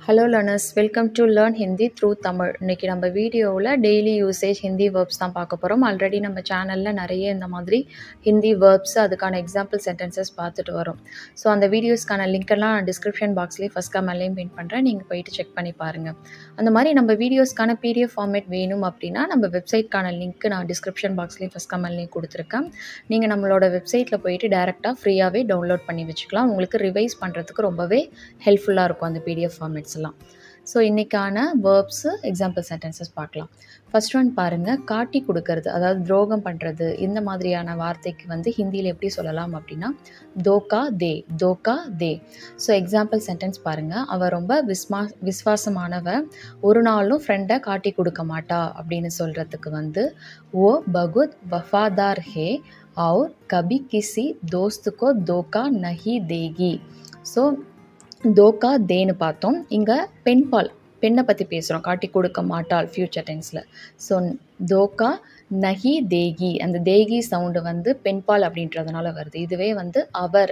hello learners welcome to learn Hindi through Tamil இன்றைக்கி நம்ம வீடியோவில் டெய்லி யூசேஜ் ஹிந்தி வேர்ப்ஸ் தான் பார்க்க போகிறோம் ஆல்ரெடி நம்ம சேனலில் நிறைய இந்த மாதிரி ஹிந்தி வேர்ப்ஸ் அதுக்கான எக்ஸாம்பிள் சென்டென்சஸ் பார்த்துட்டு வரோம் ஸோ அந்த வீடியோஸ்க்கான லிங்க்கெல்லாம் நான் டிஸ்கிரிப்ஷன் பாக்ஸ்லேயே ஃபஸ்ட் கமெண்ட்லேயும் பின் பண்ணுறேன் நீங்கள் போயிட்டு செக் பண்ணி பாருங்கள் அந்த மாதிரி நம்ம வீடியோஸ்க்கான பிடிஎஃப் ஃபார்மேட் வேணும் அப்படின்னா நம்ம வெப்சைட்க்கான லிங்க் நான் டிஸ்கிரிப்ஷன் பாக்ஸ்லேயும் ஃபஸ்ட் கமெண்ட்லேயும் கொடுத்துருக்கேன் நீங்கள் நம்மளோட வெப்சைட்டில் போயிட்டு டேரெக்டாக ஃப்ரீயாகவே டவுன்லோட் பண்ணி வச்சுக்கலாம் உங்களுக்கு ரிவைஸ் பண்ணுறதுக்கு ரொம்பவே ஹெல்ப்ஃபுல்லாக இருக்கும் அந்த பிடிஎஃப் ஃபார்மேட்ஸ் எல்லாம் ஸோ இன்றைக்கான வேர்ப்ஸு எக்ஸாம்பிள் சென்டென்சஸ் பார்க்கலாம் ஃபர்ஸ்ட் ஒன் பாருங்கள் காட்டி கொடுக்கறது அதாவது துரோகம் பண்ணுறது இந்த மாதிரியான வார்த்தைக்கு வந்து ஹிந்தியில் எப்படி சொல்லலாம் அப்படின்னா தோக்கா தே தோக்கா தே ஸோ எக்ஸாம்பிள் சென்டென்ஸ் பாருங்கள் அவள் ரொம்ப விஸ்மா விஸ்வாசமானவ ஒரு நாளும் ஃப்ரெண்டை காட்டி கொடுக்க மாட்டா அப்படின்னு சொல்கிறதுக்கு வந்து ஓ பகுத் வஃபாதார் ஹே और कभी किसी दोस्त को धोखा नहीं देगी ஸோ தோக்கா தேன்னு பார்த்தோம் இங்கே பெண்பால் பெண்ணை பற்றி பேசுகிறோம் காட்டி கொடுக்க மாட்டாள் ஃப்யூச்சர் டென்ஸில் ஸோ தோக்கா நஹி தேகி அந்த தேகி சவுண்டு வந்து பெண்பால் அப்படின்றதுனால வருது இதுவே வந்து அவர்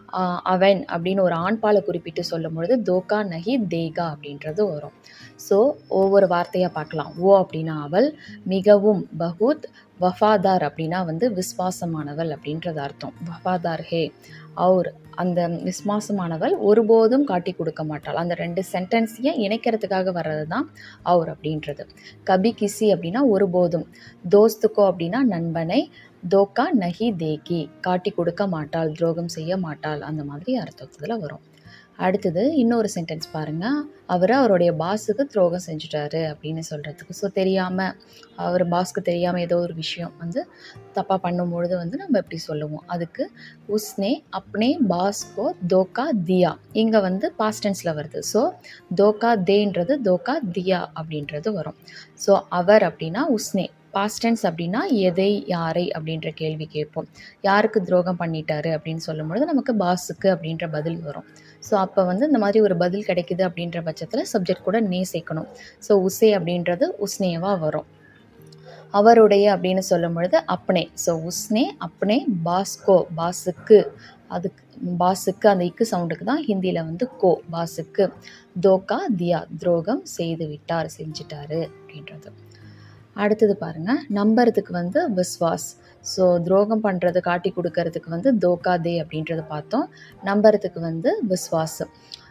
அவன் அப்படின்னு ஒரு ஆண்பாலை குறிப்பிட்டு சொல்லும் பொழுது தோக்கா நஹி தேகா அப்படின்றது வரும் ஸோ ஒவ்வொரு வார்த்தையாக பார்க்கலாம் ஓ அப்படின்னா அவள் மிகவும் பகுத் வஃபாதார் அப்படின்னா வந்து விஸ்வாசமானவள் அப்படின்றது அர்த்தம் வஃபாதார் ஹே அவர் அந்த விஸ்வாசமானவள் ஒருபோதும் காட்டி கொடுக்க மாட்டாள் அந்த ரெண்டு சென்டென்ஸையும் இணைக்கிறதுக்காக வர்றது தான் அவர் அப்படின்றது கபி கிசி அப்படின்னா ஒருபோதும் தோஸ்துக்கோ அப்படின்னா நண்பனை தோக்கா நஹி தேகி காட்டி கொடுக்க மாட்டாள் துரோகம் செய்ய மாட்டாள் அந்த மாதிரி அர்த்தத்தில் வரும் அடுத்தது இன்னொரு சென்டென்ஸ் பாருங்கள் அவர் அவருடைய பாஸுக்கு துரோகம் செஞ்சுட்டாரு அப்படின்னு சொல்கிறதுக்கு ஸோ தெரியாமல் அவர் பாஸ்க்கு தெரியாமல் ஏதோ ஒரு விஷயம் வந்து தப்பாக பண்ணும்பொழுது வந்து நம்ம எப்படி சொல்லுவோம் அதுக்கு உஸ்னே அப்னே பாஸ்கோ தோக்கா தியா இங்கே வந்து பாஸ்டென்ஸில் வருது ஸோ தோக்கா தேன்றது தோக்கா தியா அப்படின்றது வரும் ஸோ அவர் அப்படின்னா உஸ்னே பாஸ்டென்ஸ் அப்படின்னா எதை யாரை அப்படின்ற கேள்வி கேட்போம் யாருக்கு துரோகம் பண்ணிட்டாரு அப்படின்னு சொல்லும்பொழுது நமக்கு பாஸுக்கு அப்படின்ற பதில் வரும் ஸோ அப்போ வந்து இந்த மாதிரி ஒரு பதில் கிடைக்குது அப்படின்ற பட்சத்தில் சப்ஜெக்ட் கூட நே சேர்க்கணும் ஸோ உசே அப்படின்றது உஸ்னேவாக வரும் அவருடைய அப்படின்னு சொல்லும் பொழுது அப்னே ஸோ உஸ்னே அப்னே பாஸ்கோ பாஸுக்கு அதுக்கு பாஸுக்கு அந்த இக்கு சவுண்டுக்கு தான் ஹிந்தியில் வந்து கோ பாஸுக்கு தோக்கா தியா துரோகம் செய்து விட்டார் செஞ்சிட்டாரு அப்படின்றது அடுத்தது பாருங்கள் நம்புறதுக்கு வந்து விஸ்வாஸ் ஸோ துரோகம் பண்ணுறது காட்டி கொடுக்கறதுக்கு வந்து தோக்கா தே அப்படின்றத பார்த்தோம் நம்புறதுக்கு வந்து விஸ்வாஸ்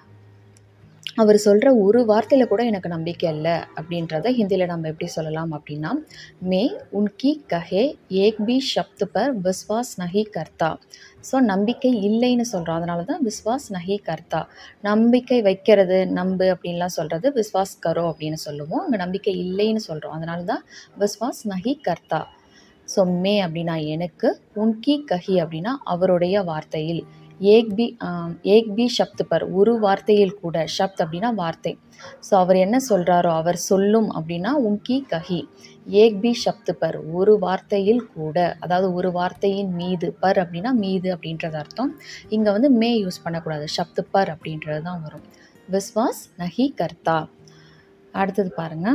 அவர் சொல்கிற ஒரு வார்த்தையில் கூட எனக்கு நம்பிக்கை இல்லை அப்படின்றத ஹிந்தியில் நம்ம எப்படி சொல்லலாம் அப்படின்னா மே உன்கி கஹே ஏக் பி ஷப்து பர் விஸ்வாஸ் நஹி கர்த்தா ஸோ நம்பிக்கை இல்லைன்னு சொல்கிறோம் அதனால தான் விஸ்வாஸ் நஹி கர்த்தா நம்பிக்கை வைக்கிறது நம்பு அப்படின்லாம் சொல்கிறது விஸ்வாஸ் கரோ அப்படின்னு சொல்லுவோம் அங்கே நம்பிக்கை இல்லைன்னு சொல்கிறோம் அதனால தான் விஸ்வாஸ் நஹி கர்த்தா ஸோ மே அப்படின்னா எனக்கு உன்கி கஹி அப்படின்னா அவருடைய வார்த்தையில் ஏக் பி ஏக் பி ஷப்து பர் ஒரு வார்த்தையில் கூட ஷப்த் அப்படின்னா வார்த்தை ஸோ அவர் என்ன சொல்கிறாரோ அவர் சொல்லும் அப்படின்னா உங்கி கஹி ஏக் பி ஷப்து பர் ஒரு வார்த்தையில் கூட அதாவது ஒரு வார்த்தையின் மீது பர் அப்படின்னா மீது அப்படின்றது அர்த்தம் இங்கே வந்து மே யூஸ் பண்ணக்கூடாது ஷப்து பர் அப்படின்றது தான் வரும் விஸ்வாஸ் நஹி கர்த்தா அடுத்தது பாருங்கள்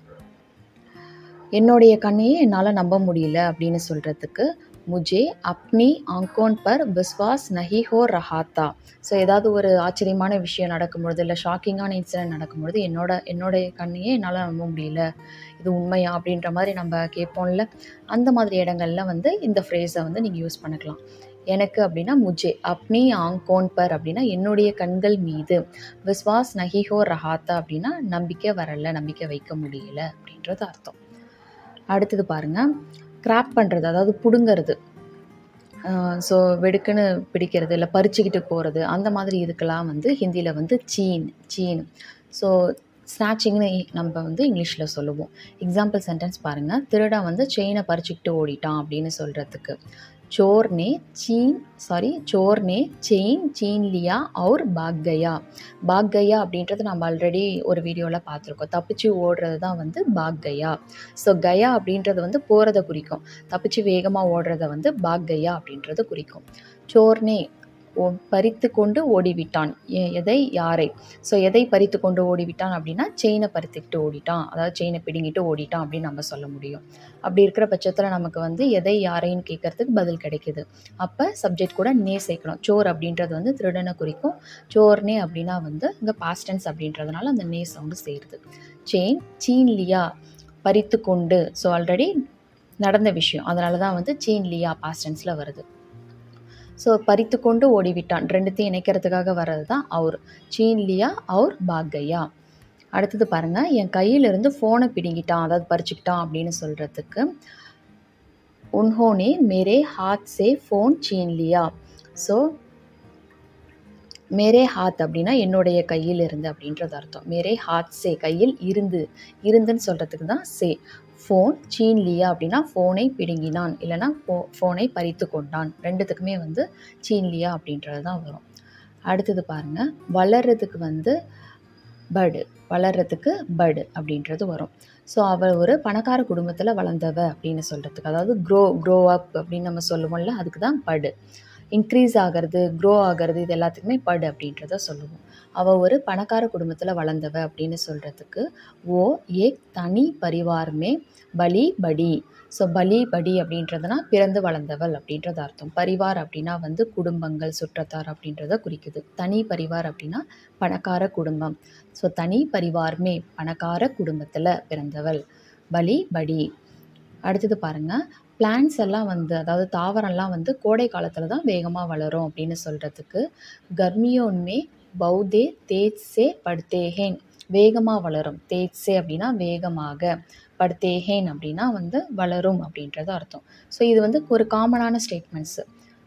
என்னுடைய கண்ணையே என்னால் நம்ப முடியல அப்படின்னு சொல்கிறதுக்கு முஜே அப்னி ஆங்கோன் பர் விஸ்வாஸ் நஹி ஹோ ரஹாத்தா ஸோ ஏதாவது ஒரு ஆச்சரியமான விஷயம் நடக்கும்பொழுது இல்லை ஷாக்கிங்கான இன்சிடென்ட் நடக்கும்பொழுது என்னோட என்னுடைய கண்ணையே என்னால் நம்ப முடியல இது உண்மையா அப்படின்ற மாதிரி நம்ம கேட்போம்ல அந்த மாதிரி இடங்கள்ல வந்து இந்த ஃப்ரேஸை வந்து நீங்கள் யூஸ் பண்ணிக்கலாம் எனக்கு அப்படின்னா முஜே அப்னி ஆங்கோன் பர் அப்படின்னா என்னுடைய கண்கள் மீது விஸ்வாஸ் நஹிஹோ ரஹாத்தா அப்படின்னா நம்பிக்கை வரல நம்பிக்கை வைக்க முடியல அப்படின்றது அர்த்தம் அடுத்தது பாருங்கள் கிராப் பண்ணுறது அதாவது பிடுங்கிறது ஸோ வெடுக்குன்னு பிடிக்கிறது இல்லை பறிச்சுக்கிட்டு போகிறது அந்த மாதிரி இதுக்கெல்லாம் வந்து ஹிந்தியில் வந்து சீன் சீன் ஸோ ஸ்நாச்சிங்னு நம்ம வந்து இங்கிலீஷில் சொல்லுவோம் எக்ஸாம்பிள் சென்டென்ஸ் பாருங்கள் திருடன் வந்து செயினை பறிச்சுக்கிட்டு ஓடிட்டான் அப்படின்னு சொல்கிறதுக்கு चोर ने चीन சாரி चोर ने செயின் சீன் லியா அவுர் பாக் கயா பாக் கயா அப்படின்றது நம்ம ஆல்ரெடி ஒரு வீடியோவில் பார்த்துருக்கோம் தப்பிச்சு ஓடுறது தான் வந்து பாக் கயா ஸோ கயா அப்படின்றது வந்து போகிறத குறிக்கும் தப்பிச்சு வேகமாக ஓடுறத வந்து பாக் கயா அப்படின்றது குறிக்கும் சோர்னே ஓ பறித்து கொண்டு ஓடிவிட்டான் எ- எதை யாரை ஸோ எதை பறித்து கொண்டு ஓடிவிட்டான் அப்படின்னா செயினை பறித்துக்கிட்டு ஓடிட்டான் அதாவது செயினை பிடுங்கிட்டு ஓடிட்டான் அப்படின்னு நம்ம சொல்ல முடியும் அப்படி இருக்கிற பட்சத்தில் நமக்கு வந்து எதை யாரைன்னு கேட்கறதுக்கு பதில் கிடைக்குது அப்போ சப்ஜெக்ட் கூட நே சேர்க்கணும் சோர் அப்படின்றது வந்து திருடனை குறிக்கும் சோர்னே அப்படின்னா வந்து இங்கே பாஸ்டன்ஸ் அப்படின்றதுனால அந்த நே சவுண்டு சேருது செயின் சீன்லியா பறித்து கொண்டு ஸோ ஆல்ரெடி நடந்த விஷயம் அதனால தான் வந்து சீன்லியா பாஸ்டன்ஸில் வருது ஸோ பறித்து கொண்டு ஓடிவிட்டான் ரெண்டுத்தையும் இணைக்கிறதுக்காக வர்றது தான் அவர் சீன்லியா அவர் பாக்கையா அடுத்தது பாருங்கள் என் கையிலிருந்து ஃபோனை பிடுங்கிட்டான் அதாவது பறிச்சுக்கிட்டான் அப்படின்னு சொல்கிறதுக்கு உன்ஹோனே மேரே ஹாத் சே ஃபோன் சீன் லியா ஸோ மேரே ஹாத் அப்படின்னா என்னுடைய கையில் இருந்து அப்படின்றது அர்த்தம் மேரே ஹாத் சே கையில் இருந்து இருந்துன்னு சொல்கிறதுக்கு தான் சே ஃபோன் சீன் லியா அப்படின்னா ஃபோனை பிடுங்கினான் இல்லைன்னா ஃபோ ஃபோனை பறித்து கொண்டான் ரெண்டுத்துக்குமே வந்து சீன் லியா அப்படின்றது தான் வரும் அடுத்தது பாருங்கள் வளர்றதுக்கு வந்து படு வளர்றதுக்கு படு அப்படின்றது வரும் ஸோ அவள் ஒரு பணக்கார குடும்பத்தில் வளர்ந்தவ அப்படின்னு சொல்கிறதுக்கு அதாவது க்ரோ க்ரோ அப் அப்படின்னு நம்ம சொல்லுவோம்ல அதுக்கு தான் படு இன்க்ரீஸ் ஆகிறது க்ரோ ஆகிறது இது எல்லாத்துக்குமே படு அப்படின்றத சொல்லுவோம் அவள் ஒரு பணக்கார குடும்பத்தில் வளர்ந்தவ அப்படின்னு சொல்கிறதுக்கு ஓ ஏக் தனி பரிவாரமே பலி படி ஸோ பலி படி அப்படின்றதுனா பிறந்து வளர்ந்தவள் அப்படின்றது அர்த்தம் பரிவார் அப்படின்னா வந்து குடும்பங்கள் சுற்றத்தார் அப்படின்றத குறிக்குது தனி பரிவார் அப்படின்னா பணக்கார குடும்பம் ஸோ தனி பரிவார்மே பணக்கார குடும்பத்தில் பிறந்தவள் பலி படி அடுத்தது பாருங்கள் பிளான்ஸ் எல்லாம் வந்து அதாவது தாவரம்லாம் வந்து கோடை காலத்தில் தான் வேகமாக வளரும் அப்படின்னு சொல்கிறதுக்கு கர்மியோன்மே பௌதே தேஜ்சே படுத்தேஹேன் வேகமாக வளரும் தேஜ்சே அப்படின்னா வேகமாக படுத்தேஹேன் அப்படின்னா வந்து வளரும் அப்படின்றது அர்த்தம் ஸோ இது வந்து ஒரு காமனான ஸ்டேட்மெண்ட்ஸு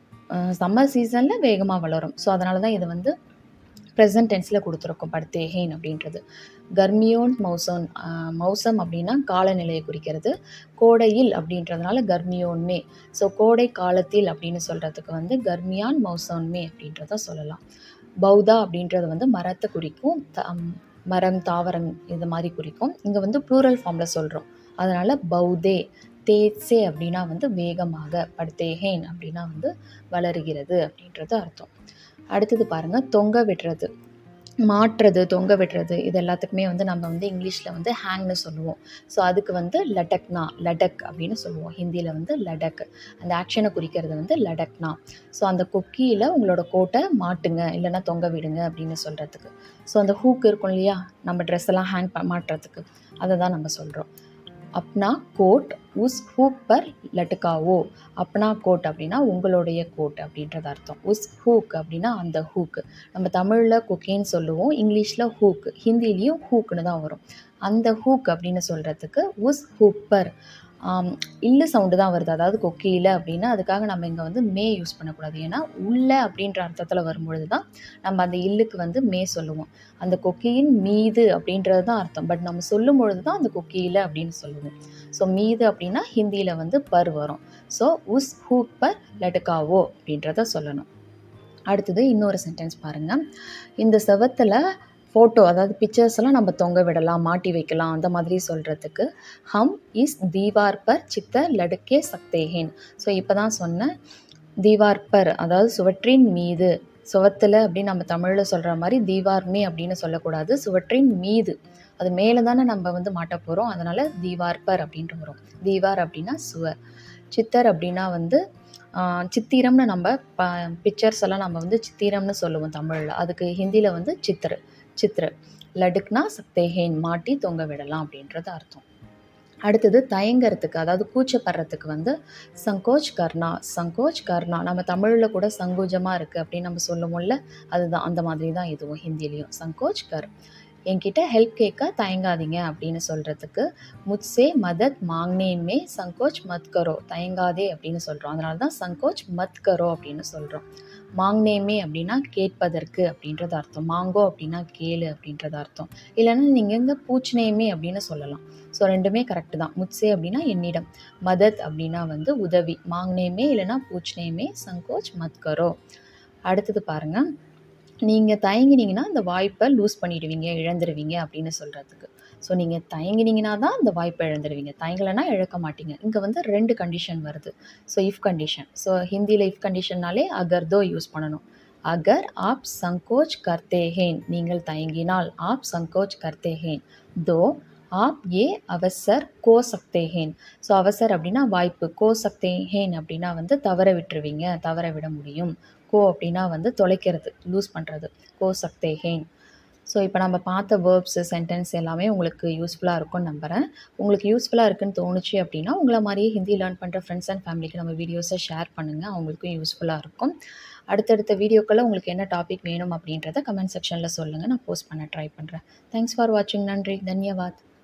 சம்மர் சீசனில் வேகமாக வளரும் ஸோ அதனால தான் இது வந்து ப்ரெசன்ட் டென்ஸில் கொடுத்துருக்கோம் படுத்தேஹேன் அப்படின்றது கர்மியோன் மௌசோன் ஆஹ் மௌசம் அப்படின்னா காலநிலையை குறிக்கிறது கோடையில் அப்படின்றதுனால கர்மியோன்மே ஸோ கோடை காலத்தில் அப்படின்னு சொல்கிறதுக்கு வந்து கர்மியான் மௌசோன்மே அப்படின்றத சொல்லலாம் பௌதா அப்படின்றது வந்து மரத்தை குறிக்கும் த- ம், மரம் தாவரம் இது மாதிரி குறிக்கும் இங்கே வந்து ப்ளூரல் ஃபார்மில் சொல்கிறோம் அதனால் பௌதே தேட்சே அப்படின்னா வந்து வேகமாக படுத்தேஹேன் அப்படின்னா வந்து வளருகிறது அப்படின்றது அர்த்தம் அடுத்தது பாருங்கள் தொங்க விடுறது மாட்டுறது தொங்க விடுறது இது எல்லாத்துக்குமே வந்து நம்ம வந்து இங்கிலீஷில் வந்து ஹேங்னு சொல்லுவோம் ஸோ அதுக்கு வந்து லடக்னா லடக் அப்படின்னு சொல்லுவோம் ஹிந்தியில் வந்து லடக் அந்த ஆக்ஷனை குறிக்கிறது வந்து லடக்னா ஸோ அந்த கொக்கியில் உங்களோட கோட்டை மாட்டுங்க இல்லைன்னா தொங்க விடுங்க அப்படின்னு சொல்கிறதுக்கு ஸோ அந்த ஹூக் இருக்கும் இல்லையா நம்ம ட்ரெஸ் எல்லாம் ஹேங் மாட்டுறதுக்கு அதை தான் நம்ம சொல்கிறோம் அப்னா கோட் உஸ் ஹூக் பர் லட்டுக்காவோ அப்னா கோட் அப்படின்னா உங்களுடைய கோட் அப்படின்றது அர்த்தம் உஸ் ஹூக் அப்படின்னா அந்த ஹூக்கு நம்ம தமிழில் கொக்கின்னு சொல்லுவோம் இங்கிலீஷில் ஹூக் ஹிந்திலையும் ஹூக்குன்னு தான் வரும் அந்த ஹூக் அப்படின்னு சொல்கிறதுக்கு உஸ் ஹூப்பர் இல்லு சவுண்டு தான் வருது அதாவது கொக்கியில் அப்படின்னா அதுக்காக நம்ம இங்கே வந்து மே யூஸ் பண்ணக்கூடாது ஏன்னா உள்ள அப்படின்ற அர்த்தத்தில் வரும்பொழுது தான் நம்ம அந்த இல்லுக்கு வந்து மே சொல்லுவோம் அந்த கொக்கியின் மீது அப்படின்றது தான் அர்த்தம் பட் நம்ம சொல்லும் பொழுது தான் அந்த கொக்கியில் அப்படின்னு சொல்லுவோம் ஸோ மீது அப்படின்னா ஹிந்தியில் வந்து பர் வரும் ஸோ உஸ் ஹூக் பர் லட்டுக்காவோ அப்படின்றத சொல்லணும் அடுத்தது இன்னொரு சென்டென்ஸ் பாருங்கள் இந்த செவத்தில் ஃபோட்டோ அதாவது பிக்சர்ஸ் எல்லாம் நம்ம தொங்க விடலாம் மாட்டி வைக்கலாம் அந்த மாதிரி சொல்கிறதுக்கு ஹம் இஸ் தீவார் பர் சித்த லடுக்கே சக்தேஹேன் ஸோ இப்போ தான் சொன்னேன் தீவார் பர் அதாவது சுவற்றின் மீது சுவத்தில் அப்படின்னு நம்ம தமிழில் சொல்கிற மாதிரி தீவார்மே அப்படின்னு சொல்லக்கூடாது சுவற்றின் மீது அது மேலே தானே நம்ம வந்து மாட்ட போகிறோம் அதனால் தீவார் பர் அப்படின்ட்டு வரும் தீவார் அப்படின்னா சுவர் சித்தர் அப்படின்னா வந்து ஆஹ், சித்திரம்னு நம்ம ப பிக்சர்ஸ் எல்லாம் நம்ம வந்து சித்திரம்னு சொல்லுவோம் தமிழில் அதுக்கு ஹிந்தியில் வந்து சித்திர சித்திர லடுக்னா சக்தேஹேன் மாட்டி தொங்க விடலாம் அப்படின்றது அர்த்தம் அடுத்தது தயங்கறதுக்கு அதாவது கூச்சப்படுறதுக்கு வந்து சங்கோச் கர்ணா சங்கோச் கர்ணா நம்ம தமிழில் கூட சங்கோஜமாக இருக்குது அப்படின்னு நம்ம சொல்லுவோம்ல அதுதான் அந்த மாதிரி தான் இதுவும் ஹிந்திலையும் சங்கோச் கர் என்கிட்ட ஹெல்ப் கேட்க தயங்காதீங்க அப்படின்னு சொல்கிறதுக்கு முத்சே மதத் மாங்னேமே சங்கோச் மத் கரோ தயங்காதே அப்படின்னு சொல்கிறோம் அதனால தான் சங்கோச் மத் கரோ அப்படின்னு சொல்கிறோம் மாங்னேமே அப்படின்னா கேட்பதற்கு அப்படின்றது அர்த்தம் மாங்கோ அப்படின்னா கேளு அப்படின்றது அர்த்தம் இல்லைன்னா நீங்கள் இங்கே பூச்னேமே அப்படின்னு சொல்லலாம் ஸோ ரெண்டுமே கரெக்டு தான் முத்சே அப்படின்னா என்னிடம் மதத் அப்படின்னா வந்து உதவி மாங்னேமே இல்லைன்னா பூச்னேமே சங்கோச் மத் கரோ அடுத்தது பாருங்கள் நீங்கள் தயங்கினீங்கன்னா அந்த வாய்ப்பை லூஸ் பண்ணிடுவீங்க இழந்துருவீங்க அப்படின்னு சொல்கிறதுக்கு ஸோ நீங்கள் தயங்கினீங்கன்னா தான் அந்த வாய்ப்பை இழந்துருவீங்க தயங்கலைன்னா இழக்க மாட்டீங்க இங்கே வந்து ரெண்டு கண்டிஷன் வருது ஸோ இஃப் கண்டிஷன் ஸோ ஹிந்தியில் இஃப் கண்டிஷன்னாலே அகர்தோ யூஸ் பண்ணணும் அகர் ஆப் சங்கோச் கர்த்தே ஹேன் நீங்கள் தயங்கினால் ஆப் சங்கோச் கர்த்தே ஹேன் தோ ஆப் ஏ அவசர் கோ சக்தே ஹேன் ஸோ அவசர் அப்படின்னா வாய்ப்பு கோ சக்தே ஹேன் அப்படின்னா வந்து தவற விட்டுருவீங்க தவற விட முடியும் கோ அப்படின்னா வந்து தொலைக்கிறது லூஸ் பண்ணுறது கோ சக்தே ஹேன் ஸோ இப்போ நம்ம பார்த்த வேர்ப்ஸு சென்டென்ஸ் எல்லாமே உங்களுக்கு யூஸ்ஃபுல்லாக இருக்கும்னு நம்புகிறேன் உங்களுக்கு யூஸ்ஃபுல்லாக இருக்குன்னு தோணுச்சு அப்படின்னா உங்களை மாதிரியே ஹிந்தி லேர்ன் பண்ணுற ஃப்ரெண்ட்ஸ் அண்ட் ஃபேமிலிக்கு நம்ம வீடியோஸை ஷேர் பண்ணுங்கள் அவங்களுக்கும் யூஸ்ஃபுல்லாக இருக்கும் அடுத்தடுத்த வீடியோக்களில் உங்களுக்கு என்ன டாபிக் வேணும் அப்படின்றத கமெண்ட் செக்ஷனில் சொல்லுங்கள் நான் போஸ்ட் பண்ண ட்ரை பண்ணுறேன் தேங்க்ஸ் ஃபார் வாட்சிங் நன்றி தன்யவாத்